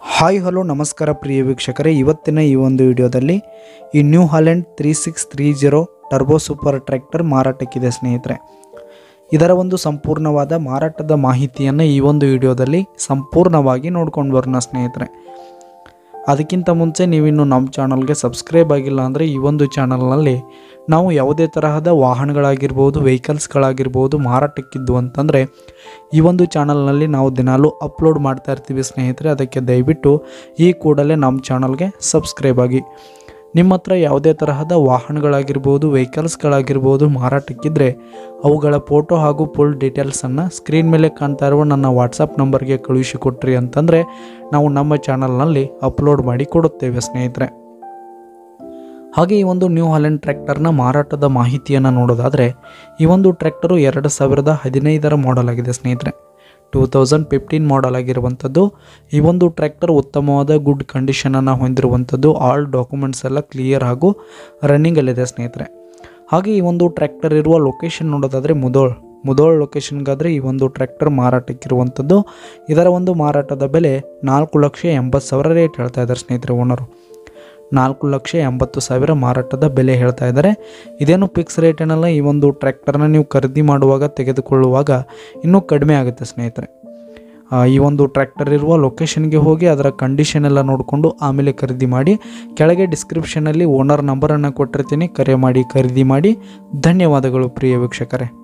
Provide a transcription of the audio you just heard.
hi hello ನಮಸ್ಕಾರ ಪ್ರಿಯ ವೀಕ್ಷಕರೇ ಇವತ್ತಿನ ಈ ಒಂದು ವಿಡಿಯೋದಲ್ಲಿ ಈ New Holland three six three zero turbo super tractor ಮಾರಾಟಕ್ಕಿದೆ ಸ್ನೇಹಿತರೆ ಇದರ ಒಂದು ಸಂಪೂರ್ಣವಾದ ಮಾರಾಟದ ಮಾಹಿತಿಯನ್ನು ಈ ಒಂದು ವಿಡಿಯೋದಲ್ಲಿ ಸಂಪೂರ್ಣವಾಗಿ ನೋಡ್ಕೊಂಡು ಬರೋಣ ಸ್ನೇಹಿತರೆ ಅದಕ್ಕಿಂತ ಮುಂಚೆ ನೀವಿನ್ನು ನಮ್ಮ ಚಾನಲ್ಗೆ ಸಬ್ಸ್ಕ್ರೈಬ್ ಆಗಿಲ್ಲ ಅಂದರೆ ಈ ಒಂದು ಚಾನಲ್ನಲ್ಲಿ ನಾವು ಯಾವುದೇ ತರಹದ ವಾಹನಗಳಾಗಿರ್ಬೋದು ವೆಹಿಕಲ್ಸ್ಗಳಾಗಿರ್ಬೋದು ಮಾರಾಟಕ್ಕಿದ್ದು ಅಂತಂದರೆ ಈ ಒಂದು ಚಾನಲ್ನಲ್ಲಿ ನಾವು ದಿನಾಲೂ ಅಪ್ಲೋಡ್ ಮಾಡ್ತಾ ಇರ್ತೀವಿ ಸ್ನೇಹಿತರೆ ಅದಕ್ಕೆ ದಯವಿಟ್ಟು ಈ ಕೂಡಲೇ ನಮ್ಮ ಚಾನಲ್ಗೆ ಸಬ್ಸ್ಕ್ರೈಬ್ ಆಗಿ ನಿಮ್ಮ ಹತ್ರ ಯಾವುದೇ ತರಹದ ವಾಹನಗಳಾಗಿರ್ಬೋದು ವೆಹಿಕಲ್ಸ್ಗಳಾಗಿರ್ಬೋದು ಮಾರಾಟಕ್ಕಿದ್ರೆ ಅವುಗಳ ಫೋಟೋ ಹಾಗೂ ಫುಲ್ ಡೀಟೇಲ್ಸನ್ನು ಸ್ಕ್ರೀನ್ ಮೇಲೆ ಕಾಣ್ತಾ ಇರುವ ನನ್ನ ವಾಟ್ಸಪ್ ನಂಬರ್ಗೆ ಕಳುಹಿಸಿ ಕೊಟ್ರಿ ಅಂತಂದರೆ ನಾವು ನಮ್ಮ ಚಾನಲ್ನಲ್ಲಿ ಅಪ್ಲೋಡ್ ಮಾಡಿ ಕೊಡುತ್ತೇವೆ ಸ್ನೇಹಿತರೆ ಹಾಗೆ ಈ ಒಂದು ನ್ಯೂ ಹಾಲೆಂಡ್ ಟ್ರ್ಯಾಕ್ಟರ್ನ ಮಾರಾಟದ ಮಾಹಿತಿಯನ್ನು ನೋಡೋದಾದರೆ ಈ ಒಂದು ಟ್ರ್ಯಾಕ್ಟರು ಎರಡು ಸಾವಿರದ ಹದಿನೈದರ ಮಾಡೆಲ್ ಆಗಿದೆ ಸ್ನೇಹಿತರೆ ಟೂ ತೌಸಂಡ್ ಫಿಫ್ಟೀನ್ ಮಾಡೆಲ್ ಆಗಿರುವಂಥದ್ದು ಈ ಒಂದು ಟ್ರ್ಯಾಕ್ಟರ್ ಉತ್ತಮವಾದ ಗುಡ್ ಕಂಡೀಷನನ್ನು ಹೊಂದಿರುವಂಥದ್ದು ಆಲ್ ಡಾಕ್ಯುಮೆಂಟ್ಸ್ ಎಲ್ಲ ಕ್ಲಿಯರ್ ಹಾಗೂ ರನ್ನಿಂಗಲ್ಲಿದೆ ಸ್ನೇಹಿತರೆ ಹಾಗೆ ಈ ಒಂದು ಟ್ರ್ಯಾಕ್ಟರ್ ಇರುವ ಲೊಕೇಶನ್ ನೋಡೋದಾದರೆ ಮುದೋಳ್ ಮುದೋಳ್ ಲೊಕೇಶನ್ಗಾದರೆ ಈ ಒಂದು ಟ್ರ್ಯಾಕ್ಟರ್ ಮಾರಾಟಕ್ಕಿರುವಂಥದ್ದು ಇದರ ಒಂದು ಮಾರಾಟದ ಬೆಲೆ ನಾಲ್ಕು ಲಕ್ಷ ಎಂಬತ್ತು ಸಾವಿರ ರೇಟ್ ಹೇಳ್ತಾ ಇದ್ದಾರೆ ಸ್ನೇಹಿತರೆ ಓನರು ನಾಲ್ಕು ಲಕ್ಷ ಎಂಬತ್ತು ಸಾವಿರ ಮಾರಾಟದ ಬೆಲೆ ಹೇಳ್ತಾ ಇದ್ದಾರೆ ಇದೇನು ಫಿಕ್ಸ್ ರೇಟ್ ಏನಲ್ಲ ಈ ಒಂದು ಟ್ರ್ಯಾಕ್ಟರ್ನ ನೀವು ಖರೀದಿ ಮಾಡುವಾಗ ತೆಗೆದುಕೊಳ್ಳುವಾಗ ಇನ್ನೂ ಕಡಿಮೆ ಆಗುತ್ತೆ ಸ್ನೇಹಿತರೆ ಆ, ಈ ಒಂದು ಟ್ರ್ಯಾಕ್ಟರ್ ಇರುವ ಲೊಕೇಶನ್ಗೆ ಹೋಗಿ ಅದರ ಕಂಡೀಷನ್ ಎಲ್ಲ ನೋಡಿಕೊಂಡು ಆಮೇಲೆ ಖರೀದಿ ಮಾಡಿ ಕೆಳಗೆ ಡಿಸ್ಕ್ರಿಪ್ಷನಲ್ಲಿ ಓನರ್ ನಂಬರನ್ನು ಕೊಟ್ಟಿರ್ತೀನಿ ಕರೆ ಮಾಡಿ ಖರೀದಿ ಮಾಡಿ ಧನ್ಯವಾದಗಳು ಪ್ರಿಯ ವೀಕ್ಷಕರೇ